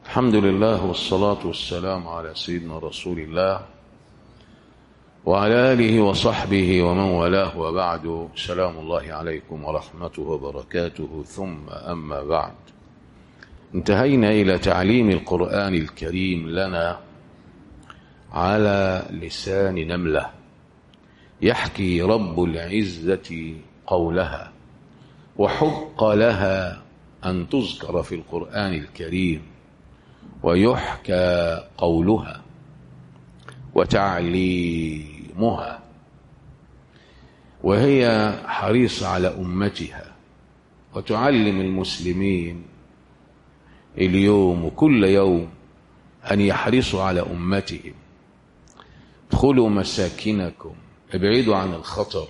الحمد لله والصلاة والسلام على سيدنا رسول الله وعلى آله وصحبه ومن والاه وبعد سلام الله عليكم ورحمته وبركاته ثم أما بعد انتهينا إلى تعليم القرآن الكريم لنا على لسان نملة يحكي رب العزة قولها وحق لها أن تذكر في القرآن الكريم ويحكى قولها وتعليمها وهي حريصة على أمتها وتعلم المسلمين اليوم وكل يوم أن يحرصوا على أمتهم ادخلوا مساكنكم ابعدوا عن الخطر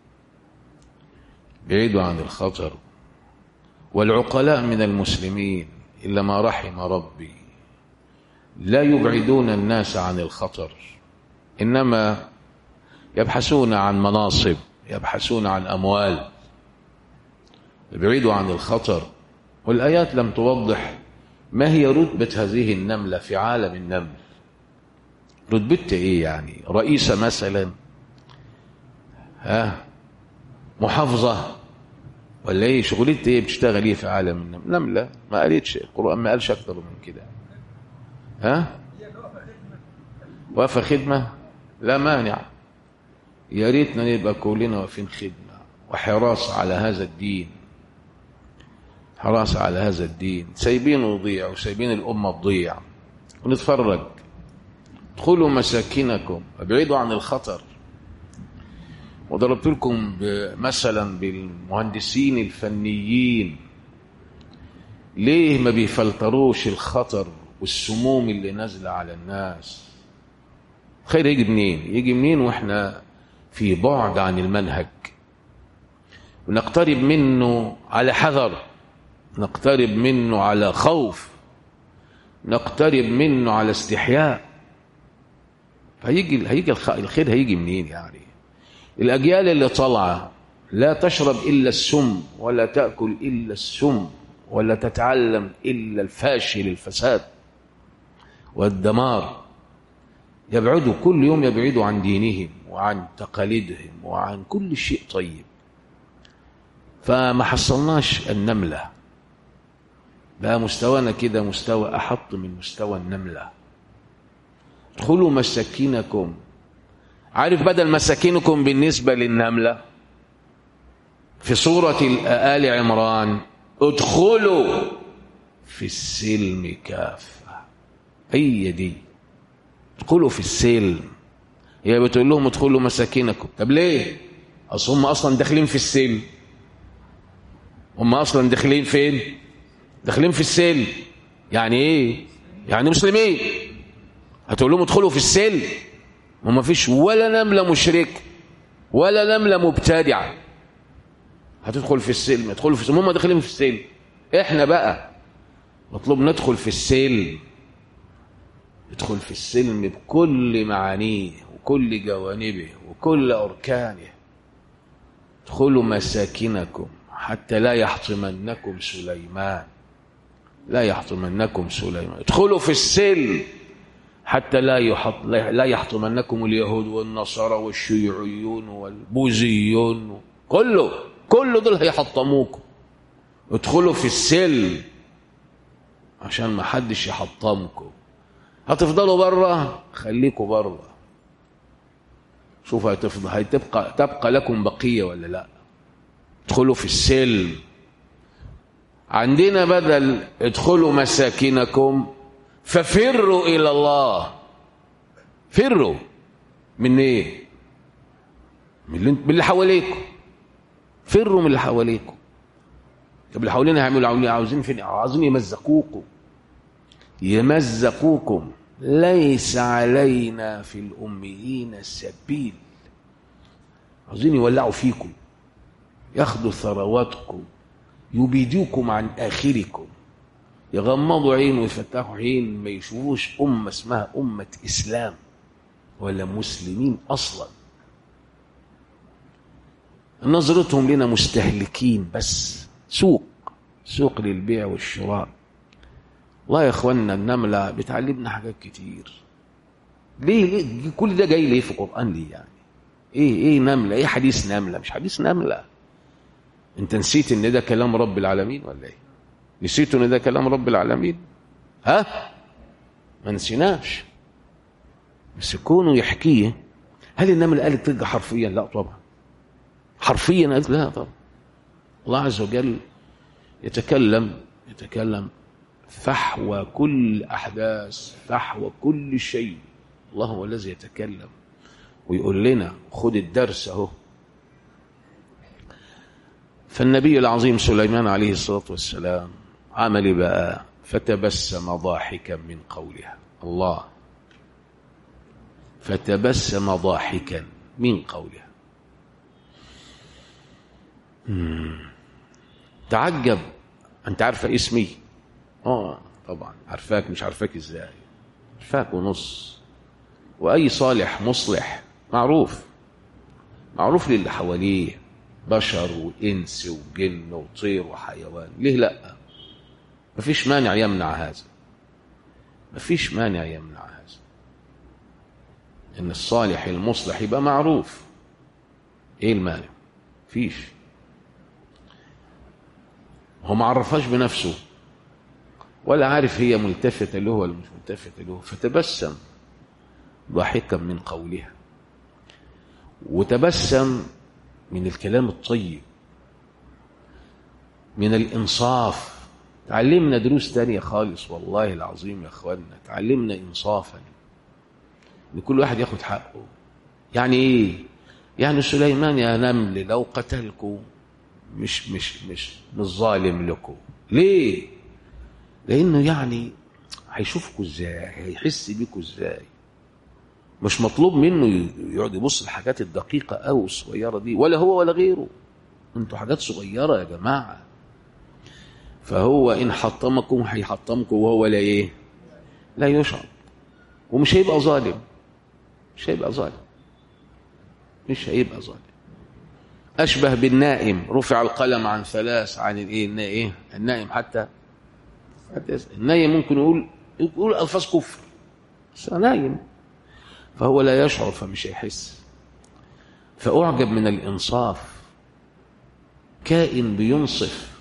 ابعدوا عن الخطر والعقلاء من المسلمين إلا ما رحم ربي لا يبعدون الناس عن الخطر إنما يبحثون عن مناصب يبحثون عن أموال يبعدوا عن الخطر والآيات لم توضح ما هي رتبة هذه النملة في عالم النمل رتبتها إيه يعني رئيسة مثلا ها محافظة ولا ايه شغلتها ايه بتشتغل ايه في عالم النمل نملة ما قالتش القرآن ما قالش أكتر من كده ها واقفة خدمة لا مانع يا ريتنا نبقى كلنا واقفين خدمة وحراسة على هذا الدين حراسة على هذا الدين سايبينه يضيع وسايبين الأمة تضيع ونتفرج ادخلوا مساكنكم ابعدوا عن الخطر وضربت لكم مثلا بالمهندسين الفنيين ليه ما بيفلتروش الخطر والسموم اللي نازله على الناس خير يجي منين يجي منين واحنا في بعد عن المنهج ونقترب منه على حذر نقترب منه على خوف نقترب منه على استحياء فهيجي هيجي الخير هيجي منين يعني الأجيال اللي طالعة لا تشرب إلا السم ولا تأكل إلا السم ولا تتعلم إلا الفاشل الفساد والدمار يبعدوا كل يوم يبعدوا عن دينهم وعن تقاليدهم وعن كل شيء طيب فما حصلناش النملة بقى مستوانا كده مستوى أحط من مستوى النملة ادخلوا مساكنكم عارف بدل مساكنكم بالنسبة للنملة في سورة آل عمران ادخلوا في السلم كافة هي دي ادخلوا في السلم هي بتقول لهم ادخلوا مساكنكم طب ليه اصل هم اصلا داخلين في السلم هم اصلا داخلين فين داخلين في السلم يعني ايه يعني مسلمين هتقول لهم ادخلوا في السلم وما فيش ولا نملة مشرك ولا نملة مبتدعة هتدخل في السلم ادخلوا في السلم هم داخلين في السلم احنا بقى مطلوب ندخل في السلم ادخل في السلم بكل معانيه وكل جوانبه وكل أركانه ادخلوا مساكنكم حتى لا يحطمنكم سليمان لا يحطمنكم سليمان ادخلوا في السلم حتى لا يحط لا يحطمنكم اليهود والنصارى والشيوعيون والبوذيون كله كله دول هيحطموكم ادخلوا في السلم عشان ما حدش يحطمكم هتفضلوا بره خليكوا بره شوف هتفضل هتبقى تبقى لكم بقيه ولا لا ادخلوا في السلم عندنا بدل ادخلوا مساكنكم ففروا إلى الله فروا من ايه من اللي, من اللي حواليكم فروا من اللي حواليكم طب اللي حوالينا هيعملوا عاوزين فين عاوزين يمزقوكم يمزقوكم ليس علينا في الأميين سبيل عاوزين يولعوا فيكم ياخدوا ثرواتكم يبيدوكم عن آخركم يغمضوا عين ويفتحوا عين ما يشوفوش أمة اسمها أمة إسلام ولا مسلمين أصلا نظرتهم لنا مستهلكين بس سوق سوق للبيع والشراء والله يا اخوانا النملة بتعلمنا حاجات كتير ليه, ليه كل ده جاي ليه في القرآن ليه يعني ايه ايه نملة ايه حديث نملة مش حديث نملة انت نسيت ان ده كلام رب العالمين ولا ايه نسيت ان ده كلام رب العالمين ها ما نسيناش بس كونه يحكيه هل النملة قالت تلقى حرفيا لا طبعا حرفيا قالت لا طبعا الله عز وجل يتكلم يتكلم فحوى كل أحداث فحوى كل شيء الله هو الذي يتكلم ويقول لنا خد الدرس اهو فالنبي العظيم سليمان عليه الصلاة والسلام عمل بقى فتبسم ضاحكا من قولها الله فتبسم ضاحكا من قولها مم. تعجب انت عارفه اسمي اه طبعا عارفاك مش عارفاك ازاي عارفاك ونص واي صالح مصلح معروف معروف للي حواليه بشر وانس وجن وطير وحيوان ليه لا مفيش مانع يمنع هذا مفيش مانع يمنع هذا ان الصالح المصلح يبقى معروف ايه المانع فيش هو ما عرفهاش بنفسه ولا عارف هي ملتفتة له ولا مش ملتفتة له فتبسم ضاحكا من قولها وتبسم من الكلام الطيب من الإنصاف تعلمنا دروس تانية خالص والله العظيم يا أخوانا تعلمنا إنصافا ان كل واحد ياخد حقه يعني ايه يعني سليمان يا نمل لو قتلكم مش مش مش مش ظالم لكم ليه لانه يعني هيشوفكم ازاي هيحس بيكم ازاي مش مطلوب منه يقعد يبص الحاجات الدقيقة أو الصغيرة دي ولا هو ولا غيره انتوا حاجات صغيرة يا جماعة فهو إن حطمكم هيحطمكم وهو لا إيه لا يشعر ومش هيبقى ظالم مش هيبقى ظالم مش هيبقى ظالم أشبه بالنائم رفع القلم عن ثلاث عن الإيه النائم النائم حتى حتى النايم ممكن يقول يقول ألفاظ كفر بس نايم فهو لا يشعر فمش هيحس فأعجب من الإنصاف كائن بينصف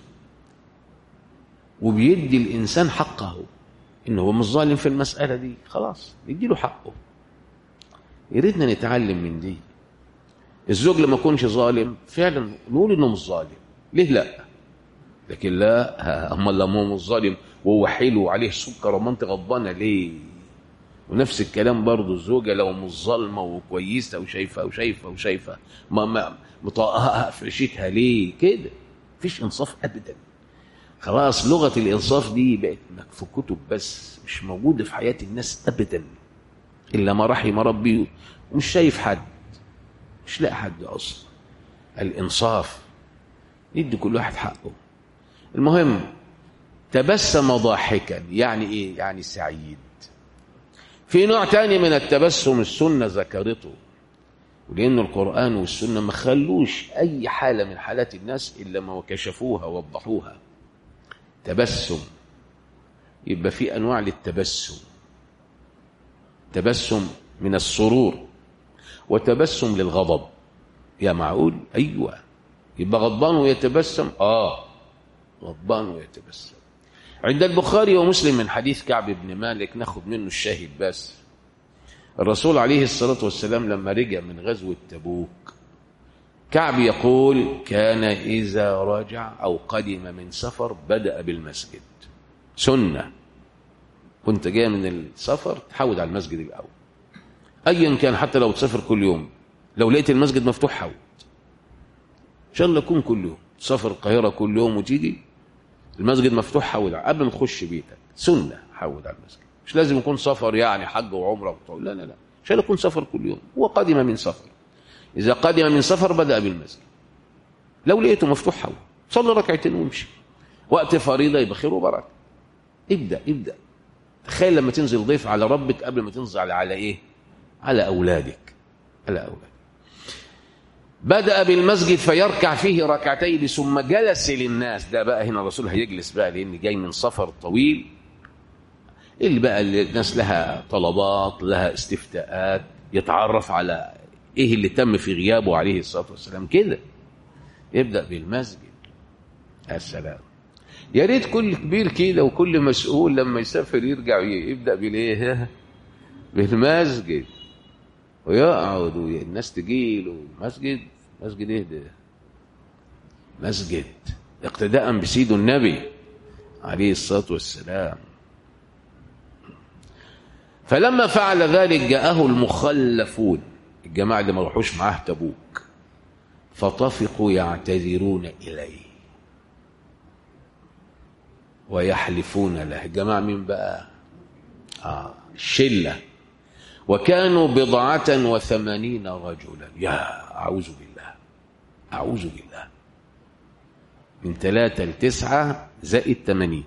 وبيدي الإنسان حقه إنه هو مش ظالم في المسألة دي خلاص يدي له حقه يريدنا نتعلم من دي الزوج لما يكونش ظالم فعلا نقول انه مش ظالم ليه لا لكن لا اما لما هو مش ظالم وهو حلو وعليه سكر وما انت غضبانه ليه ونفس الكلام برضه الزوجه لو مش ظالمه وكويسه وشايفه وشايفه وشايفه ما ما مطقها في عيشتها ليه كده مفيش انصاف ابدا خلاص لغه الانصاف دي بقت في كتب بس مش موجوده في حياه الناس ابدا الا ما رحم ربي ومش شايف حد مش لاقي حد اصلا الانصاف يدي كل واحد حقه المهم تبسم ضاحكا يعني ايه يعني سعيد في نوع تاني من التبسم السنة ذكرته ولأن القرآن والسنة ما خلوش أي حالة من حالات الناس إلا ما كشفوها ووضحوها تبسم يبقى في أنواع للتبسم تبسم من السرور وتبسم للغضب يا معقول أيوة يبقى غضبان ويتبسم آه غضبان ويتبسم عند البخاري ومسلم من حديث كعب بن مالك ناخد منه الشاهد بس الرسول عليه الصلاة والسلام لما رجع من غزوة تبوك كعب يقول كان إذا رجع أو قدم من سفر بدأ بالمسجد سنة كنت جاي من السفر تحود على المسجد الأول أيا كان حتى لو تسافر كل يوم لو لقيت المسجد مفتوح حود إن شاء الله يكون كل يوم تسافر القاهرة كل يوم وتيجي المسجد مفتوح حول قبل ما تخش بيتك سنة حول على المسجد مش لازم يكون سفر يعني حج وعمرة وبتاع لا لا لا عشان يكون سفر كل يوم هو قادم من سفر إذا قادم من سفر بدأ بالمسجد لو لقيته مفتوح حول صلي ركعتين وامشي وقت فريضة يبقى خير وبركة ابدأ ابدأ تخيل لما تنزل ضيف على ربك قبل ما تنزل على, على ايه على أولادك على أولادك بدأ بالمسجد فيركع فيه ركعتين ثم جلس للناس ده بقى هنا الرسول هيجلس بقى لأن جاي من سفر طويل اللي بقى اللي الناس لها طلبات لها استفتاءات يتعرف على ايه اللي تم في غيابه عليه الصلاه والسلام كده يبدا بالمسجد السلام يا ريت كل كبير كده وكل مسؤول لما يسافر يرجع يبدا بالايه بالمسجد ويقعد والناس تجي له مسجد مسجد ايه ده مسجد اقتداء بسيد النبي عليه الصلاه والسلام فلما فعل ذلك جاءه المخلفون الجماعه اللي ما راحوش معاه تبوك فطفقوا يعتذرون اليه ويحلفون له الجماعه مين بقى اه الشله وكانوا بضعة وثمانين رجلا يا أعوذ بالله أعوذ بالله من ثلاثة لتسعة زائد ثمانين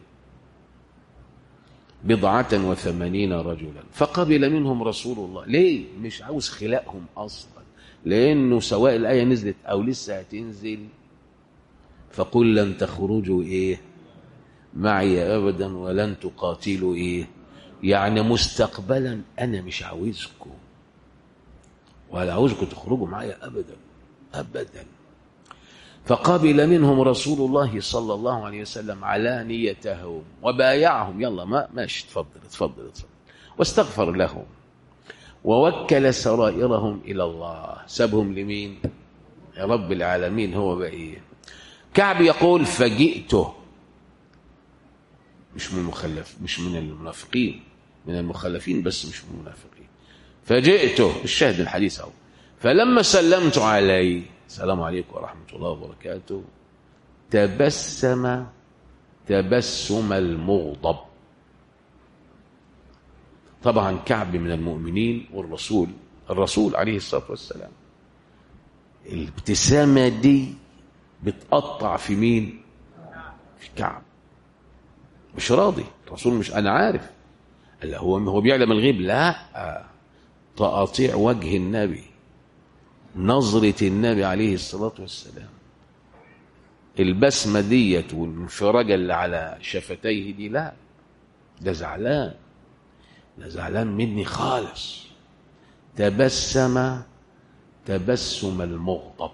بضعة وثمانين رجلا فقبل منهم رسول الله ليه مش عاوز خلاقهم أصلا لأنه سواء الآية نزلت أو لسه هتنزل فقل لن تخرجوا إيه معي أبدا ولن تقاتلوا إيه يعني مستقبلا انا مش عاوزكم ولا عاوزكم تخرجوا معايا ابدا ابدا فقبل منهم رسول الله صلى الله عليه وسلم علانيتهم وبايعهم يلا ما ماشي تفضل تفضل تفضل واستغفر لهم ووكل سرائرهم الى الله سابهم لمين يا رب العالمين هو بقى ايه كعب يقول فجئته مش من المخلف مش من المنافقين من المخلفين بس مش من المنافقين فجئته الشاهد الحديث اهو فلما سلمت عليه السلام عليكم ورحمه الله وبركاته تبسم تبسم المغضب طبعا كعب من المؤمنين والرسول الرسول عليه الصلاه والسلام الابتسامه دي بتقطع في مين في كعب مش راضي الرسول مش انا عارف قال هو هو بيعلم الغيب لا تقاطيع وجه النبي نظرة النبي عليه الصلاة والسلام البسمة ديت والانفراجة اللي على شفتيه دي لا ده زعلان ده زعلان مني خالص تبسم تبسم المغضب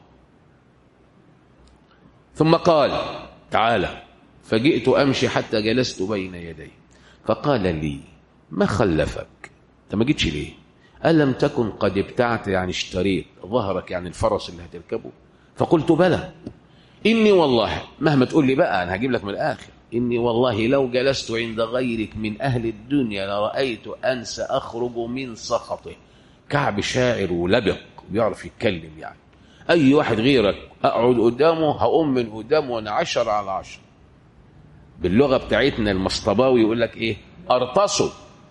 ثم قال تعالى فجئت أمشي حتى جلست بين يديه فقال لي ما خلفك انت ما جيتش ليه ألم تكن قد ابتعت يعني اشتريت ظهرك يعني الفرس اللي هتركبه فقلت بلى إني والله مهما تقول لي بقى أنا هجيب لك من الآخر إني والله لو جلست عند غيرك من أهل الدنيا لرأيت أن سأخرج من سخطه كعب شاعر ولبق بيعرف يتكلم يعني أي واحد غيرك أقعد قدامه هقوم من قدامه وأنا عشر على عشر باللغة بتاعتنا المصطباوي يقول لك إيه أرتصوا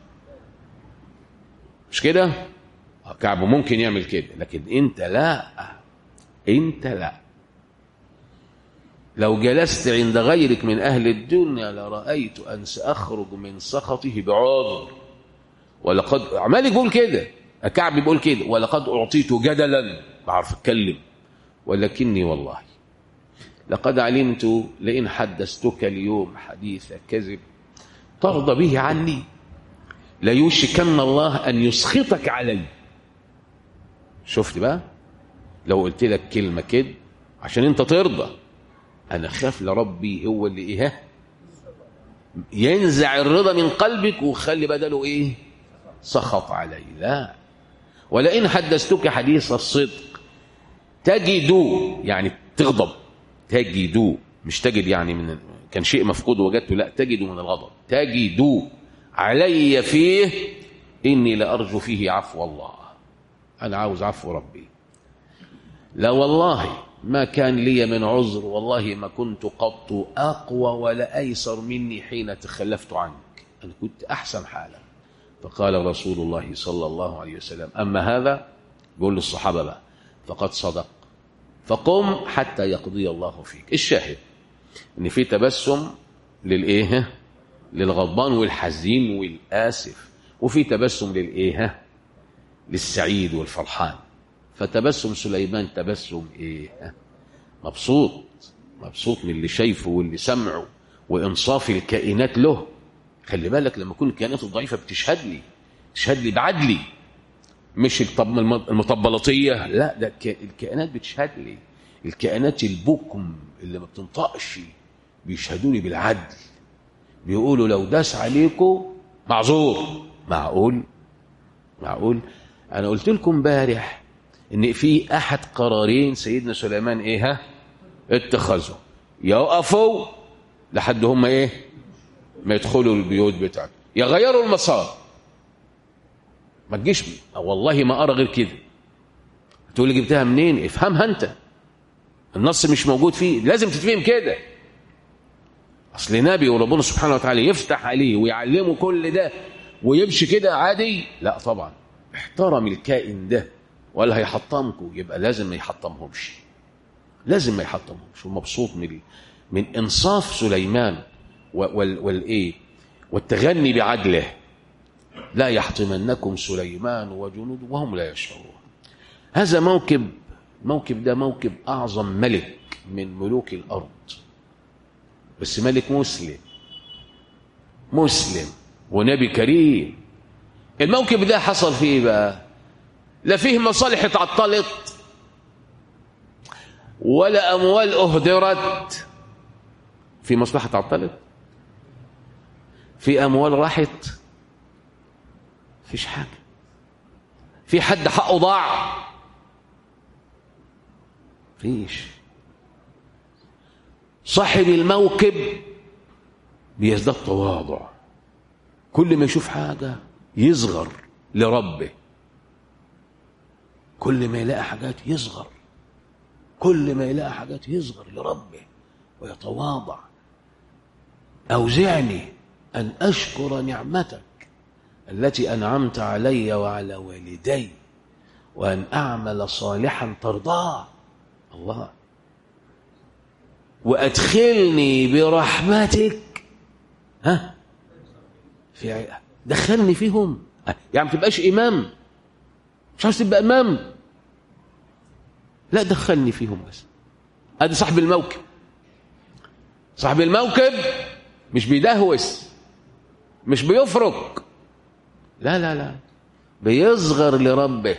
مش كده كعب ممكن يعمل كده لكن انت لا انت لا لو جلست عند غيرك من اهل الدنيا لرايت ان ساخرج من سخطه بعذر ولقد عمال يقول كده كعب بيقول كده ولقد اعطيت جدلا بعرف اتكلم ولكني والله لقد علمت لئن حدثتك اليوم حديث كذب ترضى به عني ليوشكن الله أن يسخطك علي شفت بقى لو قلت لك كلمة كده عشان انت ترضى أنا خاف لربي هو اللي إيه ينزع الرضا من قلبك وخلي بدله إيه سخط علي لا ولئن حدثتك حديث الصدق تجدوا يعني تغضب تجدوا مش تجد يعني من كان شيء مفقود وجدته لا تجد من الغضب تجدوا علي فيه إني لأرجو فيه عفو الله أنا عاوز عفو ربي لا والله ما كان لي من عذر والله ما كنت قط أقوى ولا أيسر مني حين تخلفت عنك أنا كنت أحسن حالا فقال رسول الله صلى الله عليه وسلم أما هذا بيقول للصحابة بقى فقد صدق فقم حتى يقضي الله فيك الشاهد ان في تبسم للايه للغضبان والحزين والآسف وفي تبسم للإيه للسعيد والفرحان فتبسم سليمان تبسم إيه مبسوط مبسوط من اللي شايفه واللي سمعه وإنصاف الكائنات له خلي بالك لما يكون الكائنات الضعيفه بتشهد لي تشهد لي بعدلي مش الطب- الم- المطبلطيه لا ده الك- الكائنات بتشهد لي الكائنات البكم اللي ما بتنطقش بيشهدوا لي بالعدل بيقولوا لو داس عليكم معذور معقول معقول انا قلت لكم امبارح ان في احد قرارين سيدنا سليمان ايه ها اتخذوا يقفوا لحد هم ايه ما يدخلوا البيوت بتاعته يغيروا المسار ما تجيش بي. والله ما ارى غير كده تقول لي جبتها منين افهمها انت النص مش موجود فيه لازم تتفهم كده اصل نبي وربنا سبحانه وتعالى يفتح عليه ويعلمه كل ده ويمشي كده عادي لا طبعا احترم الكائن ده ولا هيحطمكم يبقى لازم ما يحطمهمش لازم ما يحطمهمش ومبسوط من من انصاف سليمان وال والايه والتغني بعدله لا يحطمنكم سليمان وجنوده وهم لا يشعرون هذا موكب موكب ده موكب اعظم ملك من ملوك الارض بس ملك مسلم مسلم ونبي كريم الموكب ده حصل فيه إيه بقى لا فيه مصالح اتعطلت ولا اموال اهدرت في مصلحه اتعطلت في اموال راحت فيش حاجه في حد حقه ضاع فيش صاحب الموكب بيزداد تواضع كل ما يشوف حاجة يصغر لربه كل ما يلاقي حاجات يصغر كل ما يلاقي حاجات يصغر لربه ويتواضع أوزعني أن أشكر نعمتك التي أنعمت علي وعلى والدي وأن أعمل صالحا ترضاه الله وأدخلني برحمتك ها في ع- دخلني فيهم يعني ما تبقاش إمام مش عاوز تبقى إمام لا دخلني فيهم بس ادي صاحب الموكب صاحب الموكب مش بيدهوس مش بيفرك لا لا لا بيصغر لربه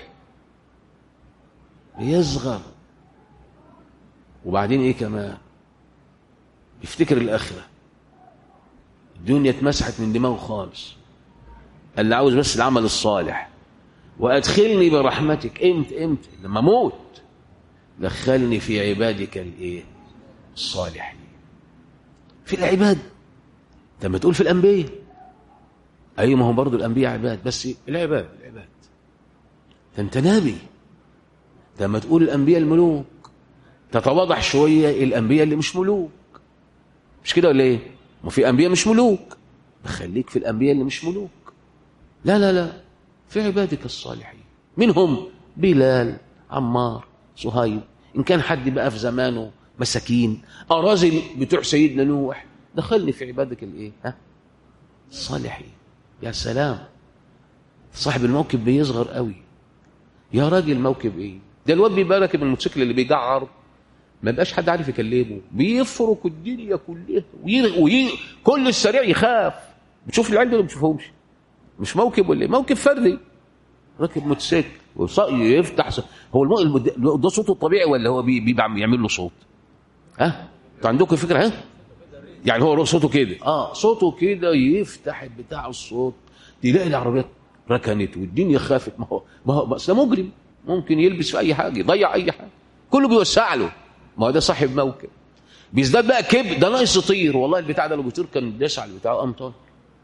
بيصغر وبعدين ايه كمان يفتكر الاخره الدنيا اتمسحت من دماغه خالص اللي عاوز بس العمل الصالح وادخلني برحمتك امتى امتى لما اموت دخلني في عبادك الايه الصالحين في العباد لما تقول في الانبياء ايوه ما هو برضه الانبياء عباد بس العباد العباد ده انت نبي لما تقول الانبياء الملوك تتواضح شويه الانبياء اللي مش ملوك مش كده ولا ايه ما في انبياء مش ملوك خليك في الانبياء اللي مش ملوك لا لا لا في عبادك الصالحين منهم بلال عمار صهيب ان كان حد بقى في زمانه مساكين اراذل بتوع سيدنا نوح دخلني في عبادك الايه ها الصالحين يا سلام صاحب الموكب بيصغر قوي يا راجل موكب ايه ده الواد بيبقى راكب الموتوسيكل اللي بيجعر ما بقاش حد عارف يكلمه بيفرك الدنيا كلها وي... وي... كل السريع يخاف بتشوف العيال دول ما بتشوفهمش مش موكب ولا إيه؟ موكب فردي راكب موتوسيكل وص- يفتح ص... هو المو... المد... ده صوته الطبيعي ولا هو بي... بيبقى بيعمل له صوت ها انتوا عندكم فكره ها يعني هو صوته كده اه صوته كده يفتح بتاع الصوت تلاقي العربيات ركنت والدنيا خافت ما هو ما هو بس ده مجرم ممكن يلبس في اي حاجه يضيع اي حاجه كله بيوسع له ما هو ده صاحب موكب بيزداد بقى كب ده ناقص يطير والله البتاع ده لو بيطير كان داس على البتاع قام طاير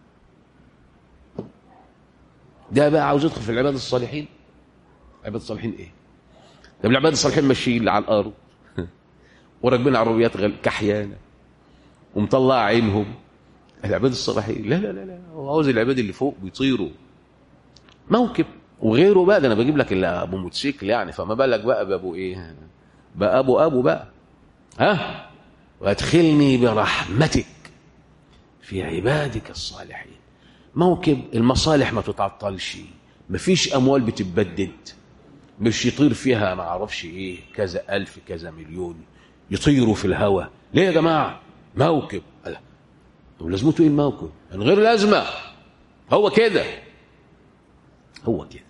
ده بقى عاوز يدخل في العباد الصالحين عباد الصالحين ايه ده العباد الصالحين ماشيين على الارض وراكبين عربيات غل... كحيانه ومطلع عينهم العباد الصالحين لا لا لا لا هو عاوز العباد اللي فوق بيطيروا موكب وغيره بقى ده انا بجيب لك اللي ابو موتوسيكل يعني فما بالك بقى بابو ايه بقى ابو ابو بقى ها وادخلني برحمتك في عبادك الصالحين موكب المصالح ما تتعطلش مفيش اموال بتتبدد مش يطير فيها ما اعرفش ايه كذا الف كذا مليون يطيروا في الهواء ليه يا جماعه موكب ألا. طب لازمته ايه الموقف من غير لازمه هو كده هو كده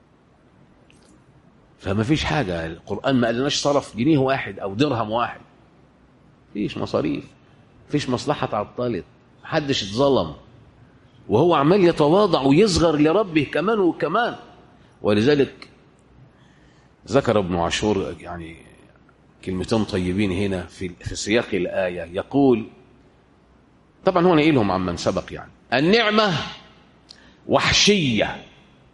فما فيش حاجة القرآن ما قالناش صرف جنيه واحد أو درهم واحد فيش مصاريف فيش مصلحة تعطلت محدش اتظلم وهو عمال يتواضع ويصغر لربه كمان وكمان ولذلك ذكر ابن عاشور يعني كلمتين طيبين هنا في في سياق الآية يقول طبعا هو نقيلهم عمن سبق يعني النعمة وحشية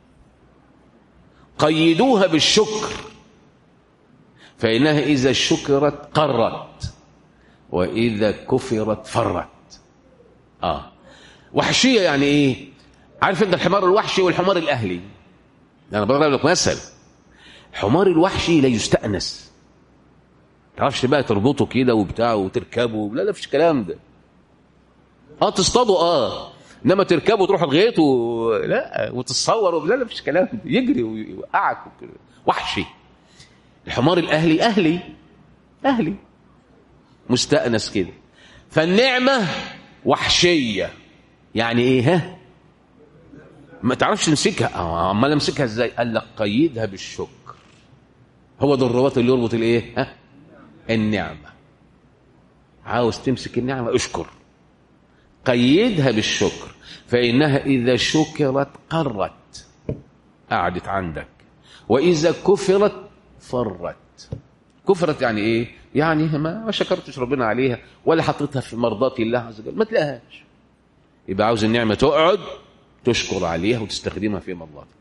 قيدوها بالشكر فإنها إذا شكرت قرت وإذا كفرت فرت آه وحشية يعني إيه عارف أنت الحمار الوحشي والحمار الأهلي أنا بضرب لك مثل حمار الوحشي لا يستأنس تعرفش بقى تربطه كده وبتاع وتركبه لا لا فيش كلام ده اه تصطادوا اه انما تركبوا وتروحوا الغيط و... لا وتتصوروا لا لا مفيش كلام ده. يجري ويوقعك وكده. وحشي الحمار الاهلي اهلي اهلي مستأنس كده فالنعمة وحشية يعني ايه ها ما تعرفش تمسكها اه امال امسكها ازاي قال لك قيدها بالشكر هو ده الرباط اللي يربط الايه ها النعمة عاوز تمسك النعمة اشكر قيدها بالشكر فإنها إذا شكرت قرت قعدت عندك وإذا كفرت فرت كفرت يعني إيه؟ يعني ما ما شكرتش ربنا عليها ولا حطيتها في مرضات الله عز وجل ما تلاقيهاش يبقى عاوز النعمة تقعد تشكر عليها وتستخدمها في مرضاتك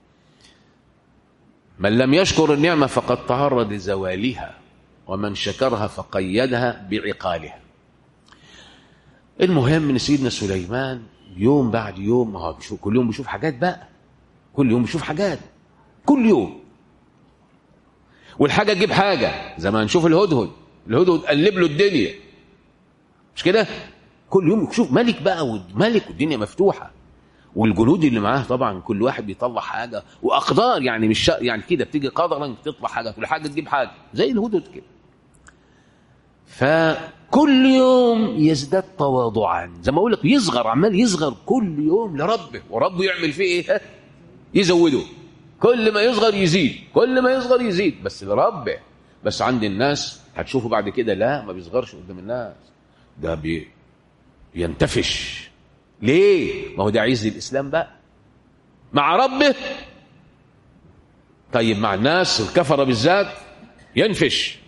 من لم يشكر النعمة فقد تعرض لزوالها ومن شكرها فقيدها بعقالها المهم ان سيدنا سليمان يوم بعد يوم ما هو بيشوف كل يوم بيشوف حاجات بقى كل يوم بيشوف حاجات كل يوم والحاجه تجيب حاجه زي ما نشوف الهدهد الهدهد قلب له الدنيا مش كده كل يوم يشوف ملك بقى والملك والدنيا مفتوحه والجنود اللي معاه طبعا كل واحد بيطلع حاجه واقدار يعني مش شا... يعني كده بتيجي قدرا تطلع حاجه كل حاجه تجيب حاجه زي الهدهد كده فكل يوم يزداد تواضعا زي ما اقول لك يصغر عمال يصغر كل يوم لربه وربه يعمل فيه ايه يزوده كل ما يصغر يزيد كل ما يصغر يزيد بس لربه بس عند الناس هتشوفوا بعد كده لا ما بيصغرش قدام الناس ده بي بينتفش ليه ما هو ده عز الاسلام بقى مع ربه طيب مع الناس الكفره بالذات ينفش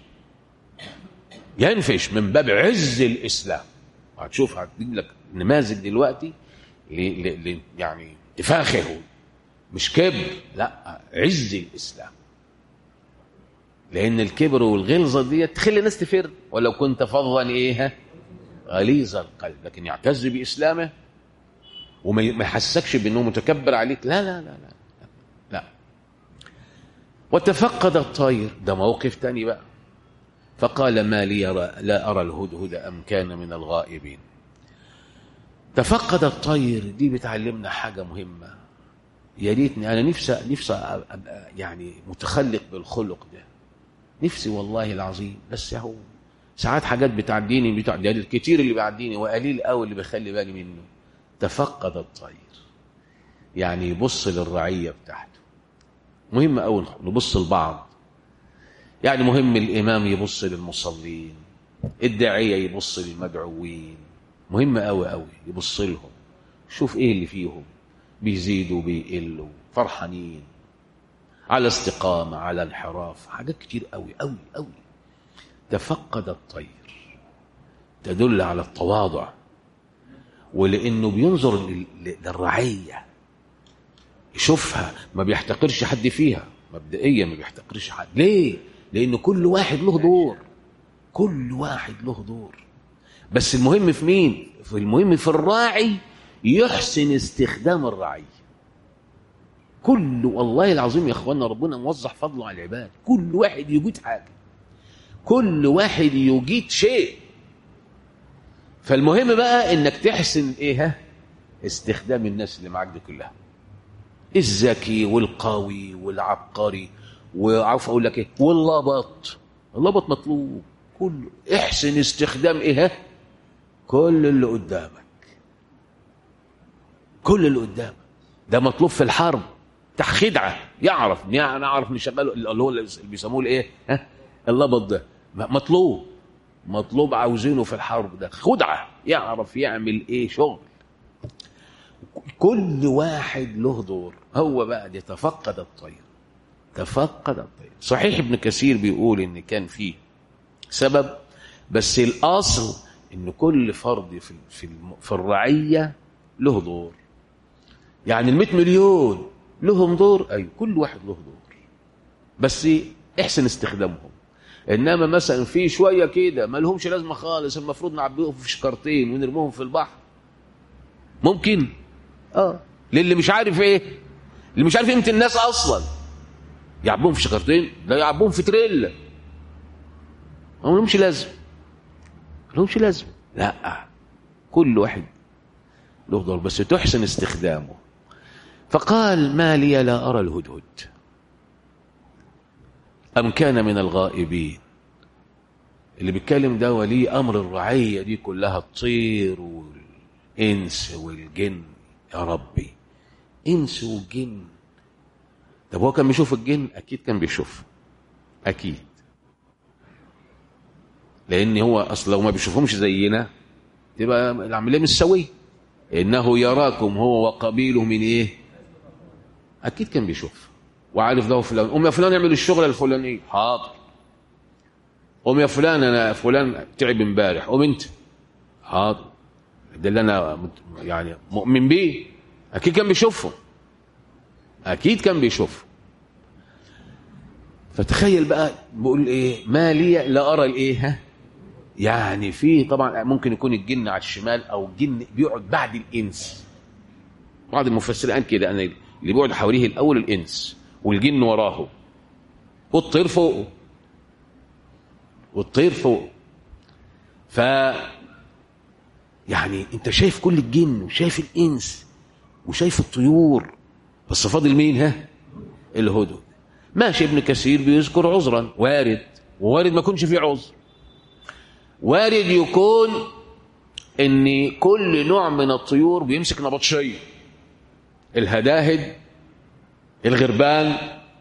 ينفش من باب عز الاسلام هتشوف هتجيب لك نماذج دلوقتي ل... ل... ل... يعني تفاخره مش كبر لا عز الاسلام لان الكبر والغلظه دي تخلي الناس تفر ولو كنت فظا ايه غليظ القلب لكن يعتز باسلامه وما يحسسكش بانه متكبر عليك لا لا لا لا لا وتفقد الطير ده موقف تاني بقى فقال ما لي يرى لا أرى الهدهد أم كان من الغائبين تفقد الطير دي بتعلمنا حاجة مهمة يا ريتني أنا نفسي نفسي أبقى يعني متخلق بالخلق ده نفسي والله العظيم بس هو ساعات حاجات بتعديني بتاع ده الكتير اللي بيعديني وقليل قوي اللي بخلي بالي منه تفقد الطير يعني يبص للرعية بتاعته مهم قوي نبص لبعض يعني مهم الإمام يبص للمصلين الداعية يبص للمدعوين مهم قوي قوي يبص لهم شوف ايه اللي فيهم بيزيدوا بيقلوا فرحانين على استقامة على انحراف حاجات كتير قوي قوي قوي تفقد الطير تدل على التواضع ولانه بينظر للرعيه يشوفها ما بيحتقرش حد فيها مبدئيا ما بيحتقرش حد ليه لان كل واحد له دور كل واحد له دور بس المهم في مين في المهم في الراعي يحسن استخدام الرعيه كل والله العظيم يا اخوانا ربنا موزع فضله على العباد كل واحد يجيد حاجه كل واحد يجيد شيء فالمهم بقى انك تحسن ايه ها استخدام الناس اللي معاك دي كلها الذكي والقوي والعبقري وعارف اقول لك ايه واللبط اللبط مطلوب كل احسن استخدام ايه ها كل اللي قدامك كل اللي قدامك ده مطلوب في الحرب تحت خدعه يعرف يعني نعرف نشغله اللي هو اللي بيسموه الايه ها اللبط ده مطلوب مطلوب عاوزينه في الحرب ده خدعه يعرف يعمل ايه شغل كل واحد له دور هو بقى دي تفقد الطير تفقد الطير صحيح ابن كثير بيقول ان كان فيه سبب بس الاصل ان كل فرد في في في الرعيه له دور يعني ال 100 مليون لهم دور اي كل واحد له دور بس احسن استخدامهم انما مثلا في شويه كده ما لهمش لازمه خالص المفروض نعبيهم في شكارتين ونرموهم في البحر ممكن اه للي مش عارف ايه اللي مش عارف قيمه الناس اصلا يعبوهم في شكارتين ده يعبوهم في تريلا ما لهمش لازمه ما لهمش لازمه لا كل واحد له دور بس تحسن استخدامه فقال ما لي لا أرى الهدهد أم كان من الغائبين اللي بيتكلم ده ولي أمر الرعية دي كلها الطير والإنس والجن يا ربي إنس وجن طب هو كان بيشوف الجن أكيد كان بيشوف أكيد لأن هو أصل لو ما بيشوفهمش زينا تبقى العملية مش سوية إنه يراكم هو وقبيله من إيه اكيد كان بيشوف وعارف ده فلان قوم يا فلان اعمل الشغله الفلانيه حاضر قوم يا فلان انا فلان تعب امبارح قوم انت حاضر ده اللي انا يعني مؤمن بيه اكيد كان بيشوفه اكيد كان بيشوفه فتخيل بقى بقول ايه ما لي لا ارى الايه ها يعني في طبعا ممكن يكون الجن على الشمال او الجن بيقعد بعد الانس بعض المفسرين قال كده انا اللي بيقعد حواليه الاول الانس والجن وراه والطير فوقه والطير فوقه ف يعني انت شايف كل الجن وشايف الانس وشايف الطيور بس فاضل مين ها الهدهد ماشي ابن كثير بيذكر عذرا وارد ووارد ما يكونش فيه عذر وارد يكون ان كل نوع من الطيور بيمسك نبطشيه الهداهد الغربان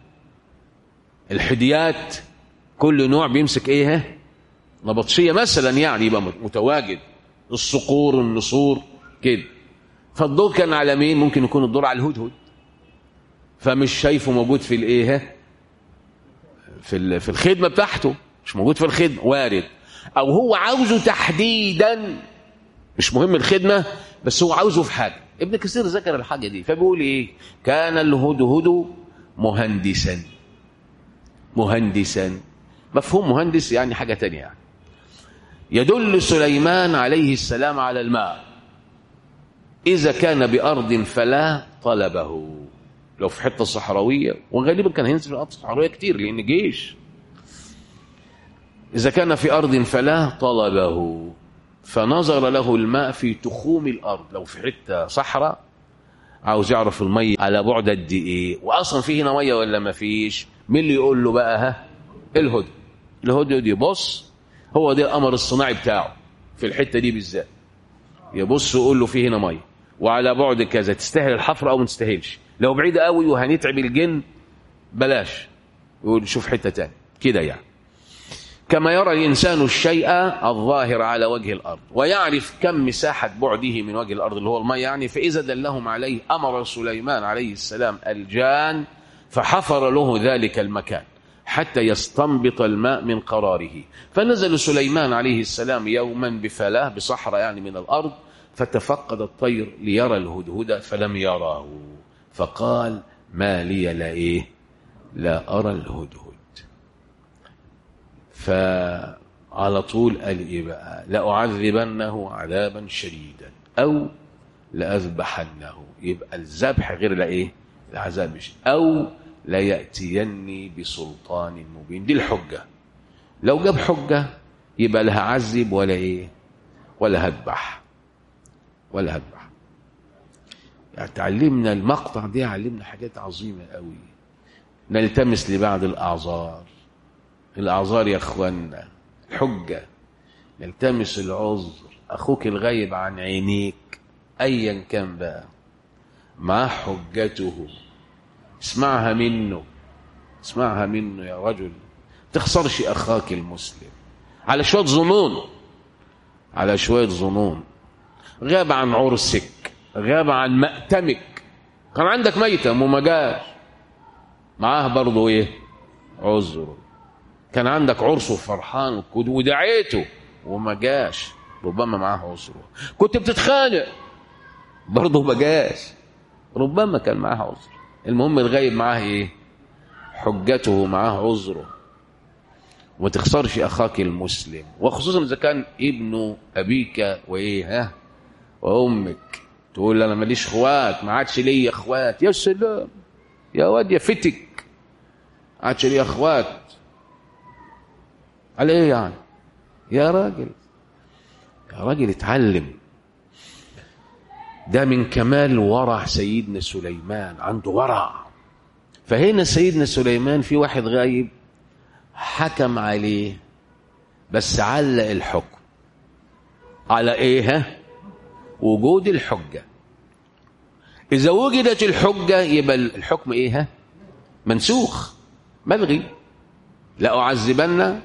الحديات كل نوع بيمسك ايه نبطشية مثلا يعني يبقى متواجد الصقور النسور كده فالدور كان على مين ممكن يكون الدور على الهدهد فمش شايفه موجود في الايه في في الخدمه بتاعته مش موجود في الخدمه وارد او هو عاوزه تحديدا مش مهم الخدمه بس هو عاوزه في حاجه ابن كثير ذكر الحاجه دي فبيقول ايه كان الهدهد مهندسا مهندسا مفهوم مهندس يعني حاجه تانية يعني يدل سليمان عليه السلام على الماء اذا كان بارض فلا طلبه لو في حته صحراويه وغالبا كان هينزل في الارض صحراويه كتير لان جيش اذا كان في ارض فلا طلبه فنظر له الماء في تخوم الارض لو في حته صحراء عاوز يعرف الميه على بعد قد ايه واصلا في هنا ميه ولا ما فيش مين اللي يقول له بقى ها الهدى الهدى يبص هو ده القمر الصناعي بتاعه في الحته دي بالذات يبص ويقول له في هنا ميه وعلى بعد كذا تستاهل الحفر او ما تستاهلش لو بعيد قوي وهنتعب الجن بلاش يقول شوف حته تاني كده يعني كما يرى الإنسان الشيء الظاهر على وجه الأرض ويعرف كم مساحة بعده من وجه الأرض اللي هو الماء يعني فإذا دلهم عليه أمر سليمان عليه السلام الجان فحفر له ذلك المكان حتى يستنبط الماء من قراره فنزل سليمان عليه السلام يوما بفلاه بصحراء يعني من الأرض فتفقد الطير ليرى الهدهد فلم يراه فقال ما لي لا إيه لا أرى الهدهد فعلى طول قال ايه بقى لأعذبنه عذابا شديدا او لأذبحنه يبقى الذبح غير لا ايه العذاب شديد او ليأتيني بسلطان مبين دي الحجة لو جاب حجة يبقى لا هعذب ولا ايه ولا هذبح ولا هذبح يعني تعلمنا المقطع دي علمنا حاجات عظيمة قوي نلتمس لبعض الأعذار الأعذار يا أخوانا الحجة نلتمس العذر أخوك الغايب عن عينيك أيا كان بقى معاه حجته اسمعها منه اسمعها منه يا رجل تخسرش أخاك المسلم على شوية ظنون على شوية ظنون غاب عن عرسك غاب عن مأتمك كان عندك ميتم وما جاش معاه برضه ايه عذره كان عندك عرس وفرحان ودعيته وما جاش ربما معاه عذره كنت بتتخانق برضه ما جاش ربما كان معاه عذر المهم الغايب معاه ايه حجته معاه عذره وما تخسرش اخاك المسلم وخصوصا اذا كان ابن ابيك وايه ها وامك تقول انا ماليش اخوات ما عادش ليا اخوات يا سلام يا واد يا فتك ما عادش ليا اخوات على ايه يعني يا راجل يا راجل اتعلم ده من كمال ورع سيدنا سليمان عنده ورع فهنا سيدنا سليمان في واحد غايب حكم عليه بس علق الحكم على ايه ها وجود الحجة إذا وجدت الحجة يبقى الحكم إيه ها؟ منسوخ ملغي لا أعذبن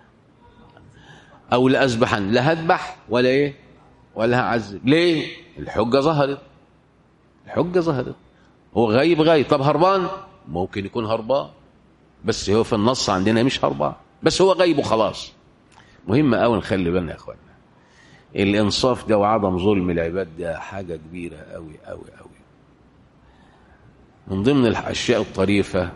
أو لأذبحن لا هذبح ولا إيه؟ ولا هعذب ليه؟ الحجة ظهرت الحجة ظهرت هو غايب غايب طب هربان ممكن يكون هربان بس هو في النص عندنا مش هربان بس هو غايب وخلاص مهم قوي نخلي بالنا يا اخوانا الانصاف ده وعدم ظلم العباد ده حاجه كبيره قوي قوي قوي من ضمن الاشياء الطريفه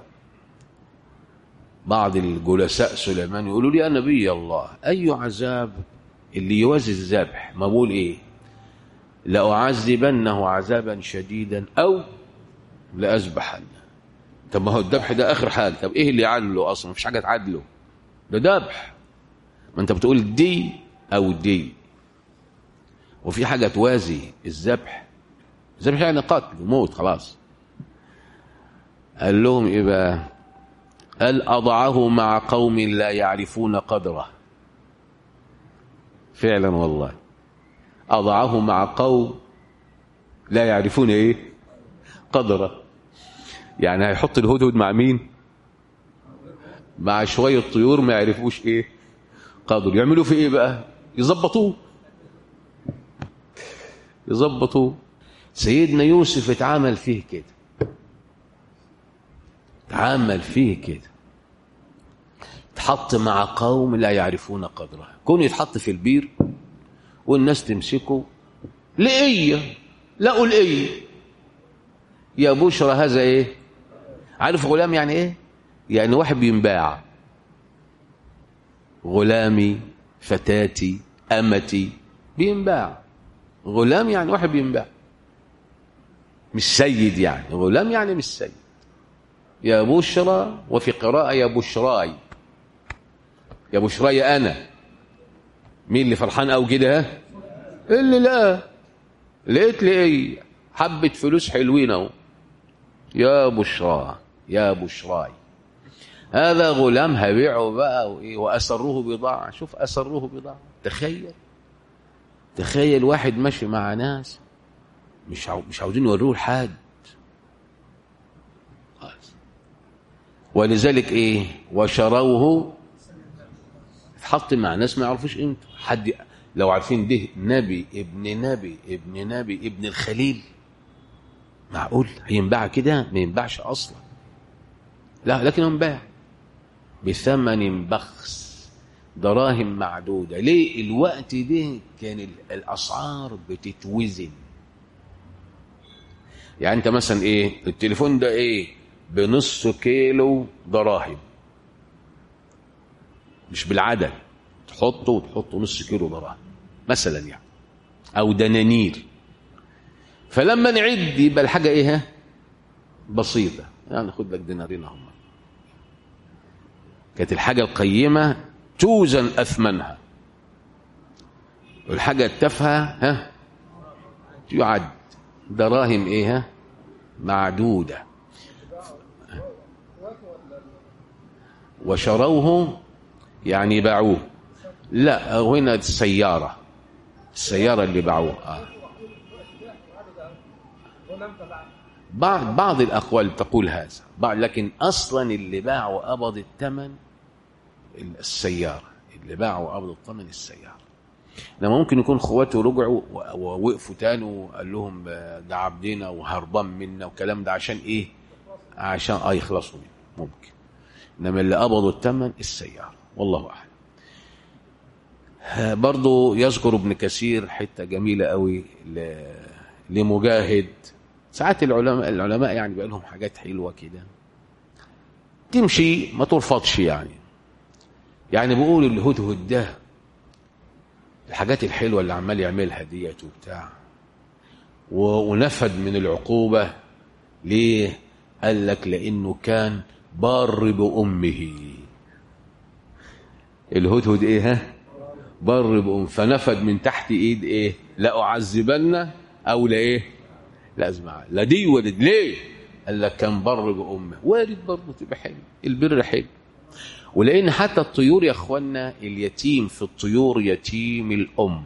بعض الجلساء سليمان يقولوا لي يا نبي الله اي عذاب اللي يوازي الذبح ما بقول ايه لاعذبنه عذابا شديدا او لاذبحنه طب ما هو الذبح ده اخر حاجه طب ايه اللي يعدله اصلا مفيش حاجه تعدله ده ذبح ما انت بتقول دي او دي وفي حاجه توازي الذبح الذبح يعني قتل موت خلاص قال لهم ايه بقى قال اضعه مع قوم لا يعرفون قدره فعلا والله اضعه مع قوم لا يعرفون ايه قدره يعني هيحط الهدهد مع مين مع شويه طيور ما يعرفوش ايه قدر يعملوا في ايه بقى يظبطوه يظبطوه سيدنا يوسف اتعامل فيه كده اتعامل فيه كده اتحط مع قوم لا يعرفون قدره كون يتحط في البير والناس تمسكه لقية لقوا لقية يا بشرى هذا ايه عارف غلام يعني ايه يعني واحد بينباع غلامي فتاتي امتي بينباع غلام يعني واحد بينباع مش سيد يعني غلام يعني مش سيد يا بشرى وفي قراءة يا بشراي يا بشراي أنا مين اللي فرحان أو كده اللي لا لقيت لي ايه حبة فلوس حلوين اهو يا بشرى يا بشراي هذا غلام هبيعه بقى وايه واسروه بضاعه شوف اسروه بضاعه تخيل تخيل واحد ماشي مع ناس مش عاو... مش عاوزين يوروه لحد ولذلك ايه وشروه اتحط مع ناس ما يعرفوش قيمته حد لو عارفين ده نبي ابن نبي ابن نبي ابن الخليل معقول هينباع كده ما ينباعش اصلا لا لكن ينباع بثمن بخس دراهم معدودة ليه الوقت ده كان الأسعار بتتوزن يعني أنت مثلا إيه التليفون ده إيه بنص كيلو دراهم مش بالعدد تحطه وتحطه نص كيلو دراهم مثلا يعني أو دنانير فلما نعد يبقى الحاجة إيه بسيطة يعني خد لك دينارين هم كانت الحاجة القيمة توزن أثمنها والحاجة التافهة ها يعد دراهم ايه ها معدودة وشروه يعني باعوه لا هنا السيارة السيارة اللي باعوها آه. بعض بعض الأقوال تقول هذا بعض لكن أصلا اللي باع وقبض الثمن السيارة اللي باع وقبض الثمن السيارة لما ممكن يكون اخواته رجعوا ووقفوا تاني وقال لهم ده عبدنا وهربان منا والكلام ده عشان ايه عشان اه يخلصوا منه ممكن انما اللي قبضوا الثمن السيارة والله اعلم برضو يذكر ابن كثير حته جميله قوي لمجاهد ساعات العلماء العلماء يعني بقى لهم حاجات حلوه كده تمشي ما ترفضش يعني يعني بيقول الهدهد ده الحاجات الحلوه اللي عمال يعملها ديت وبتاع ونفد من العقوبه ليه قال لك لانه كان بار بامه الهدهد ايه ها بر بأم فنفد من تحت ايد ايه لا اعذبن او لا ايه لا اسمع لا دي ولا دي ليه قال لك كان بر بامه وارد برضه تبقى حلو البر حلو ولان حتى الطيور يا اخوانا اليتيم في الطيور يتيم الام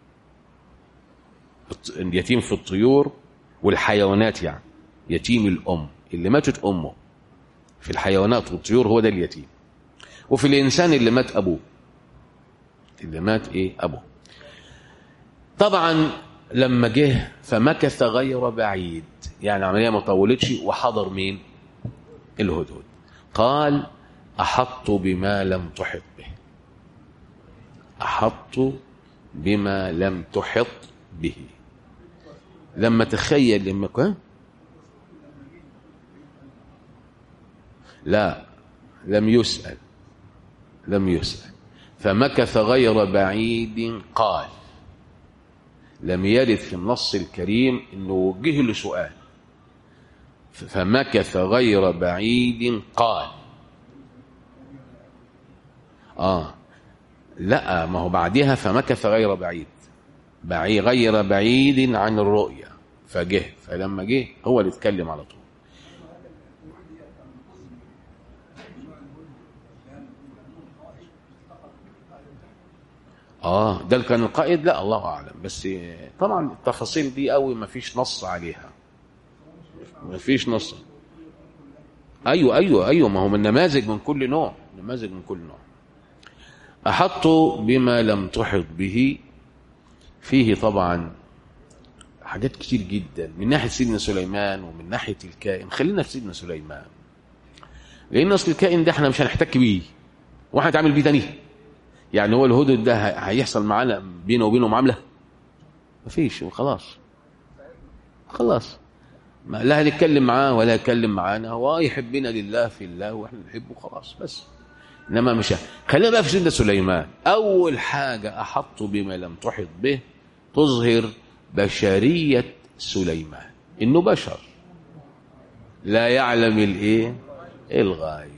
اليتيم في الطيور والحيوانات يعني يتيم الام اللي ماتت امه في الحيوانات والطيور هو ده اليتيم وفي الانسان اللي مات ابوه اللي مات ايه ابوه طبعا لما جه فمكث غير بعيد يعني عمليه ما طولتش وحضر مين الهدهد قال احط بما لم تحط به احط بما لم تحط به لما تخيل لما كان لا لم يسأل لم يسأل فمكث غير بعيد قال لم يرد في النص الكريم انه وجه له سؤال فمكث غير بعيد قال اه لا ما هو بعدها فمكث غير بعيد بعي غير بعيد عن الرؤيا فجه فلما جه هو اللي اتكلم على طول اه ده اللي كان القائد لا الله اعلم بس طبعا التفاصيل دي قوي ما فيش نص عليها ما فيش نص ايوه ايوه ايوه ما هو من نماذج من كل نوع نماذج من كل نوع احط بما لم تحط به فيه طبعا حاجات كتير جدا من ناحيه سيدنا سليمان ومن ناحيه الكائن خلينا في سيدنا سليمان لان اصل الكائن ده احنا مش هنحتك بيه واحنا هنتعامل بيه تاني يعني هو الهدد ده هيحصل معانا بينه وبينه معامله مفيش خلاص خلاص ما لا هنتكلم معاه ولا يتكلم معانا هو يحبنا لله في الله واحنا نحبه خلاص بس انما مش خلينا بقى في سيدنا سليمان اول حاجه احط بما لم تحط به تظهر بشريه سليمان انه بشر لا يعلم الايه الغايب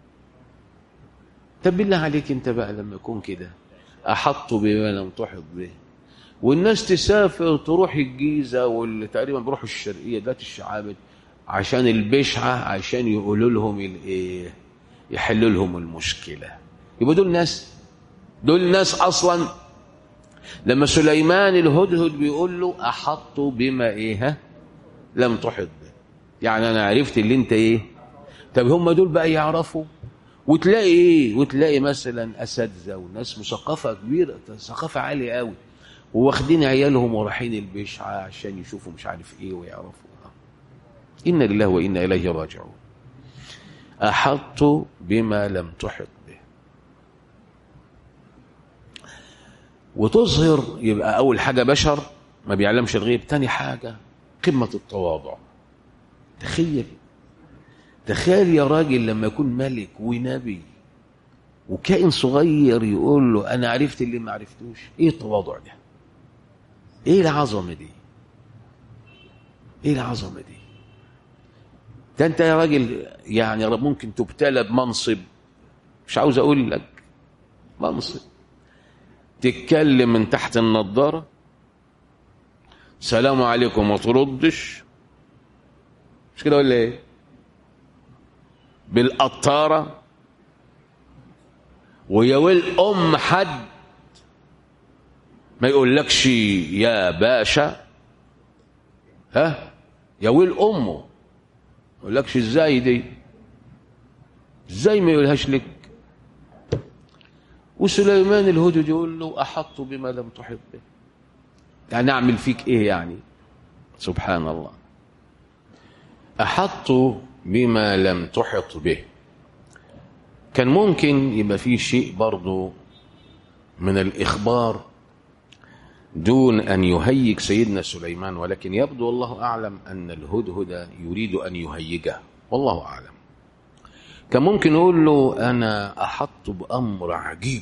طب بالله عليك انت بقى لما يكون كده احط بما لم تحط به والناس تسافر تروح الجيزه واللي تقريبا بيروحوا الشرقيه دلوقتي الشعابد عشان البشعه عشان يقولوا لهم الايه يحلوا لهم المشكله يبقى دول ناس دول ناس اصلا لما سليمان الهدهد بيقول له احط بما ايه ها لم تحط به يعني انا عرفت اللي انت ايه طب هم دول بقى يعرفوا وتلاقي ايه وتلاقي مثلا اساتذه وناس مثقفه كبيره ثقافه عاليه قوي وواخدين عيالهم ورايحين البشعه عشان يشوفوا مش عارف ايه ويعرفوا انا لله وانا اليه راجعون احط بما لم تحط به وتظهر يبقى اول حاجه بشر ما بيعلمش الغيب تاني حاجه قمه التواضع تخيل تخيل يا راجل لما يكون ملك ونبي وكائن صغير يقول له انا عرفت اللي ما عرفتوش ايه التواضع ده ايه العظمه دي ايه العظمه دي ده انت يا راجل يعني ممكن تبتلى بمنصب مش عاوز اقول لك منصب تتكلم من تحت النضاره سلام عليكم ما تردش مش كده ولا ايه بالقطاره ويا ويل ام حد ما يقولكش يا باشا ها يا ويل امه يقول لكش ازاي دي ازاي ما يقولهاش لك وسليمان الهدهد يقول له احط بما لم تحط به يعني اعمل فيك ايه يعني سبحان الله احط بما لم تحط به كان ممكن يبقى فيه شيء برضه من الإخبار دون أن يهيج سيدنا سليمان ولكن يبدو والله أعلم أن الهدهد يريد أن يهيجه والله أعلم كان ممكن يقول له أنا أحط بأمر عجيب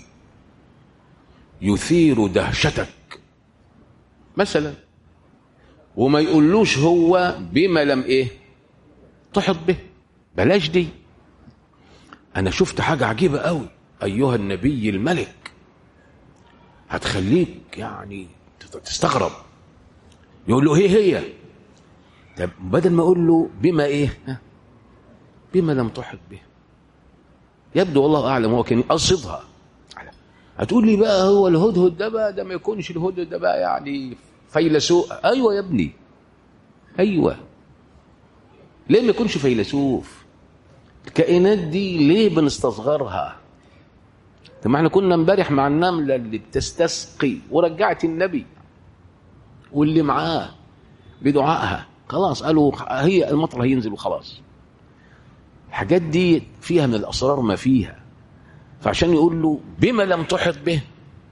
يثير دهشتك مثلا وما يقولوش هو بما لم إيه تحط به بلاش دي أنا شفت حاجة عجيبة قوي أيها النبي الملك هتخليك يعني تستغرب يقول له هي هي طب بدل ما اقول له بما ايه ها؟ بما لم تحط به يبدو والله اعلم هو كان يقصدها هتقول لي بقى هو الهدهد ده بقى ده ما يكونش الهدهد ده بقى يعني فيلسوف ايوه يا ابني ايوه ليه ما يكونش فيلسوف الكائنات دي ليه بنستصغرها طب ما احنا كنا امبارح مع النمله اللي بتستسقي ورجعت النبي واللي معاه بدعائها خلاص قالوا هي المطر هينزل وخلاص الحاجات دي فيها من الاسرار ما فيها فعشان يقول له بما لم تحط به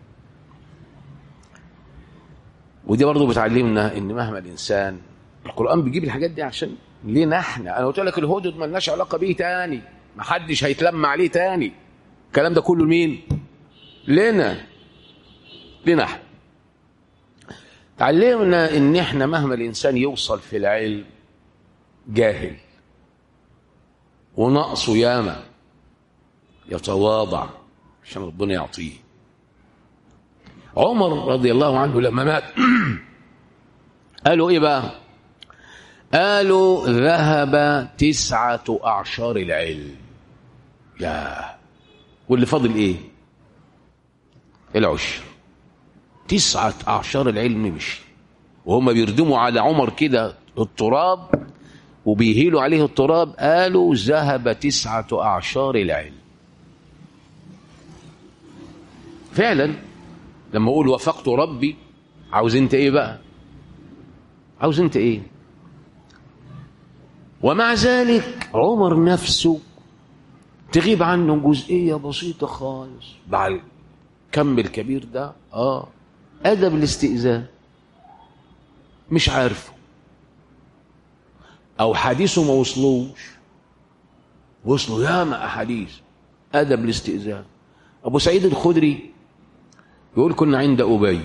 ودي برضه بتعلمنا ان مهما الانسان القران بيجيب الحاجات دي عشان لينا احنا انا قلت لك الهدد ملناش علاقه بيه تاني محدش هيتلم عليه تاني الكلام ده كله لمين لنا لنا احنا تعلمنا ان احنا مهما الانسان يوصل في العلم جاهل ونقصه ياما يتواضع عشان ربنا يعطيه عمر رضي الله عنه لما مات قالوا ايه بقى قالوا ذهب تسعة أعشار العلم يا واللي فاضل ايه العشر تسعة أعشار العلم مشي وهم بيردموا على عمر كده التراب وبيهيلوا عليه التراب قالوا ذهب تسعة أعشار العلم فعلا لما أقول وفقت ربي عاوز انت ايه بقى عاوز انت ايه ومع ذلك عمر نفسه تغيب عنه جزئية بسيطة خالص بعد الكم الكبير ده اه أدب الاستئذان مش عارفه أو حديثه ما وصلوش وصلوا ياما أحاديث أدب الاستئذان أبو سعيد الخدري يقول كنا عند أبي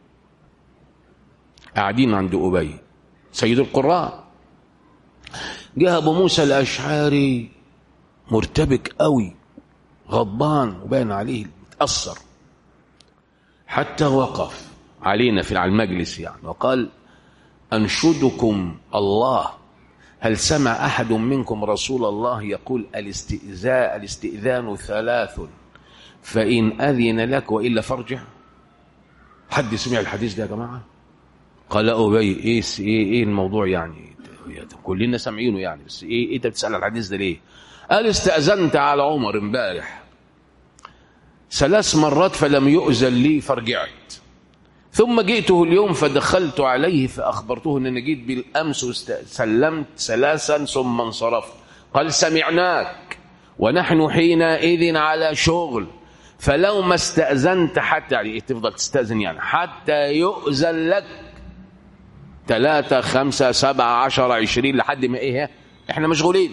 قاعدين عند أبي سيد القراء جاء أبو موسى الأشعري مرتبك قوي غضبان وبان عليه متأثر حتى وقف علينا في على المجلس يعني وقال أنشدكم الله هل سمع أحد منكم رسول الله يقول الاستئذاء الاستئذان ثلاث فإن أذن لك وإلا فارجع حد سمع الحديث ده يا جماعة قال أبي إيه إيه إيه الموضوع يعني كلنا سامعينه يعني بس إيه إيه أنت بتسأل الحديث ده ليه؟ قال استأذنت على عمر امبارح ثلاث مرات فلم يؤذن لي فرجعت ثم جئته اليوم فدخلت عليه فأخبرته أن أنا جيت بالأمس وسلمت ثلاثا ثم انصرفت قال سمعناك ونحن حينئذ على شغل فلو ما استأذنت حتى يعني تفضل تستأذن يعني حتى يؤذن لك ثلاثة خمسة سبعة عشر عشرين لحد ما ايه احنا مشغولين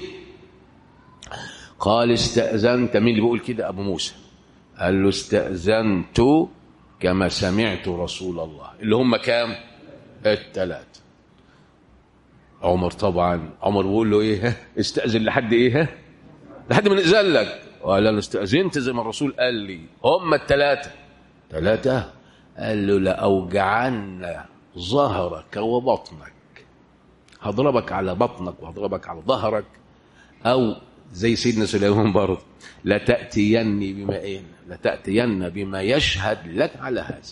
قال استأذنت مين اللي بيقول كده أبو موسى قال له استأذنت كما سمعت رسول الله اللي هم كام الثلاث عمر طبعا عمر بيقول له ايه استأذن لحد ايه لحد ما نأذن لك قال له استأذنت زي ما الرسول قال لي هم الثلاثة ثلاثة قال له لأوجعن ظهرك وبطنك هضربك على بطنك وهضربك على ظهرك أو زي سيدنا سليمان برضه لتأتيني بما إيه لتأتين بما يشهد لك على هذا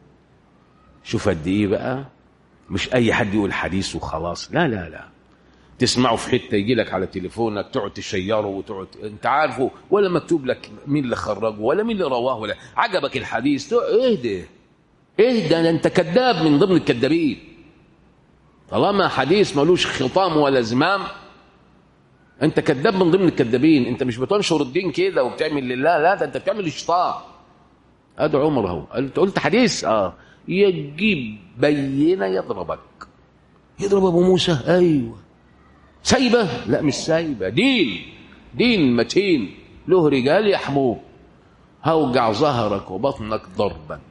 شوف قد إيه بقى مش أي حد يقول حديث وخلاص لا لا لا تسمعه في حته يجي لك على تليفونك تقعد تشيره وتقعد انت عارفه ولا مكتوب لك مين اللي خرجه ولا مين اللي رواه ولا عجبك الحديث اهدى اهدى ده انت كذاب من ضمن الكذابين طالما حديث ملوش خطام ولا زمام انت كذاب من ضمن الكذابين انت مش بتنشر الدين كده وبتعمل لله لا ده انت بتعمل الشيطان ادي عمر اهو قلت قلت حديث اه يجيب بينه يضربك يضرب ابو موسى ايوه سايبه لا مش سايبه دين دين متين له رجال يحموه هوجع ظهرك وبطنك ضربا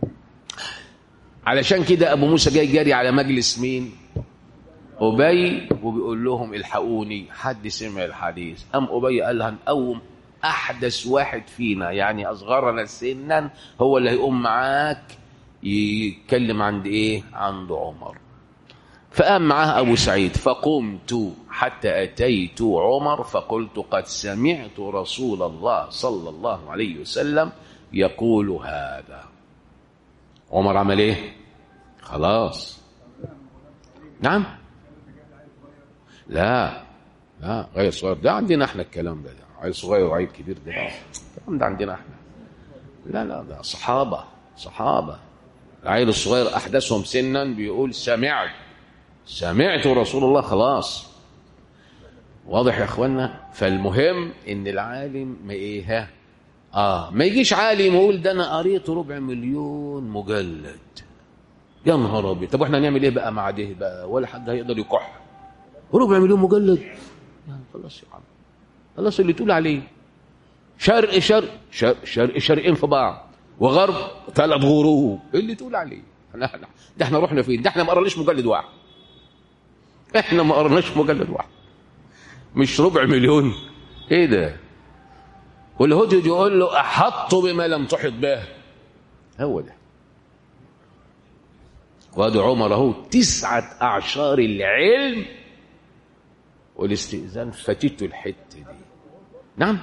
علشان كده ابو موسى جاي جاري على مجلس مين ابي وبيقول لهم الحقوني حد سمع الحديث ام ابي قال هنقوم احدث واحد فينا يعني اصغرنا سنا هو اللي هيقوم معاك يتكلم عند ايه عند عمر فقام معاه ابو سعيد فقمت حتى اتيت عمر فقلت قد سمعت رسول الله صلى الله عليه وسلم يقول هذا عمر عمل ايه خلاص نعم لا لا غير صغير ده عندنا احنا الكلام ده, ده. عيل صغير وعيل كبير ده الكلام ده عندنا احنا لا لا ده صحابه صحابه العيل الصغير احدثهم سنا بيقول سمعت سمعت رسول الله خلاص واضح يا اخوانا فالمهم ان العالم ما ايه ها اه ما يجيش عالم يقول ده انا قريت ربع مليون مجلد يا نهار ابيض طب واحنا هنعمل ايه بقى مع ده بقى ولا حد هيقدر يكح ربع مليون مجلد يعني خلاص يا عم خلاص اللي تقول عليه شرق شرق شرق شرق شرقين في بعض وغرب ثلاث غروب اللي تقول عليه احنا ده احنا رحنا فين ده احنا ما قرناش مجلد واحد احنا ما قرناش مجلد واحد مش ربع مليون ايه ده والهدهد يقول له احط بما لم تحط به هو ده وادي عمر اهو تسعة اعشار العلم والاستئذان فاتته الحته دي نعم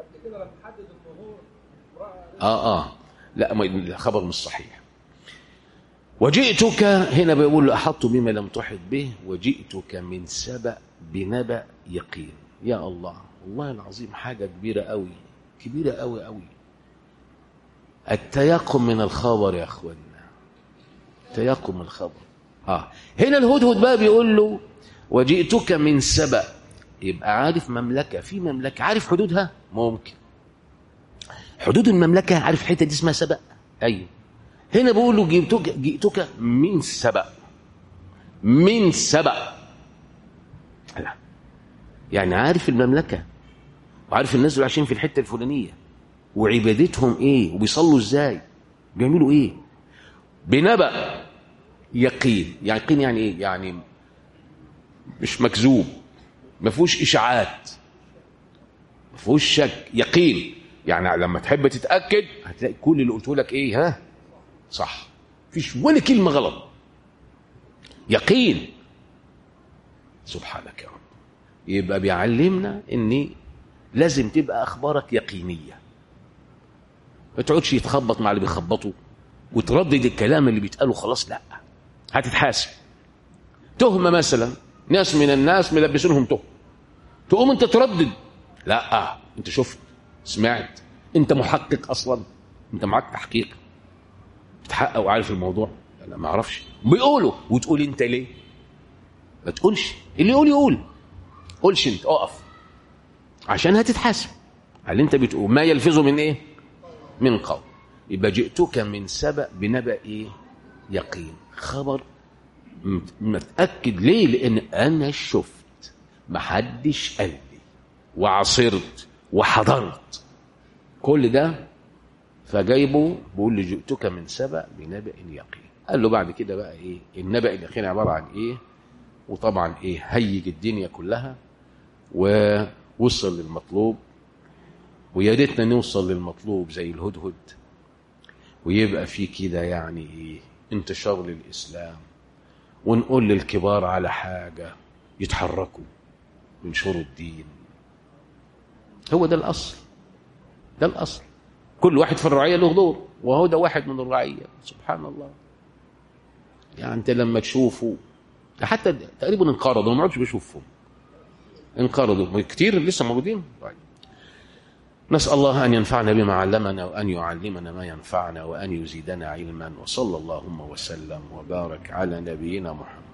اه اه لا الخبر مش صحيح وجئتك هنا بيقول له احط بما لم تحط به وجئتك من سبأ بنبأ يقين يا الله والله العظيم حاجه كبيره قوي كبيره قوي قوي التيقن من الخبر يا اخوانا التيقن من الخبر اه هنا الهدهد بقى بيقول له وجئتك من سبأ يبقى عارف مملكة في مملكة عارف حدودها ممكن حدود المملكة عارف الحتة دي اسمها سبأ أيوه هنا بيقول له جئتك جئتك من سبأ من سبأ لا يعني عارف المملكة وعارف الناس اللي عايشين في الحتة الفلانية وعبادتهم ايه وبيصلوا ازاي بيعملوا ايه بنبأ يقين يقين يعني ايه يعني مش مكذوب ما فيهوش اشاعات ما فيهوش شك يقين يعني لما تحب تتاكد هتلاقي كل اللي قلته لك ايه ها صح فيش ولا كلمه غلط يقين سبحانك يا رب يبقى بيعلمنا ان لازم تبقى اخبارك يقينيه ما تقعدش يتخبط مع اللي بيخبطوا وتردد الكلام اللي بيتقاله خلاص لا هتتحاسب تهمه مثلا ناس من الناس ملبسينهم تهمه تقوم انت تردد لا انت شفت سمعت انت محقق اصلا انت معاك تحقيق بتحقق وعارف الموضوع انا ما اعرفش بيقولوا وتقول انت ليه ما تقولش اللي يقول يقول قولش انت اقف عشان هتتحاسب على اللي انت بتقول ما يلفظه من ايه من قول يبقى جئتك من سبأ بنبأ ايه يقين خبر متأكد ليه لأن أنا شفت محدش قال لي وعصرت وحضرت كل ده فجايبه بيقول لي جئتك من سبأ بنبأ يقين قال له بعد كده بقى ايه النبأ اليقين عبارة عن ايه وطبعا ايه هيج الدنيا كلها ووصل للمطلوب ويا ريتنا نوصل للمطلوب زي الهدهد ويبقى في كده يعني ايه انتشار للاسلام ونقول للكبار على حاجه يتحركوا ينشروا الدين هو ده الاصل ده الاصل كل واحد في الرعيه له دور وهو ده واحد من الرعيه سبحان الله يعني انت لما تشوفه حتى تقريبا انقرضوا ما عدتش بشوفهم انقرضوا كتير لسه موجودين طيب. نسأل الله أن ينفعنا بما علمنا وأن يعلمنا ما ينفعنا وأن يزيدنا علما وصلى اللهم وسلم وبارك على نبينا محمد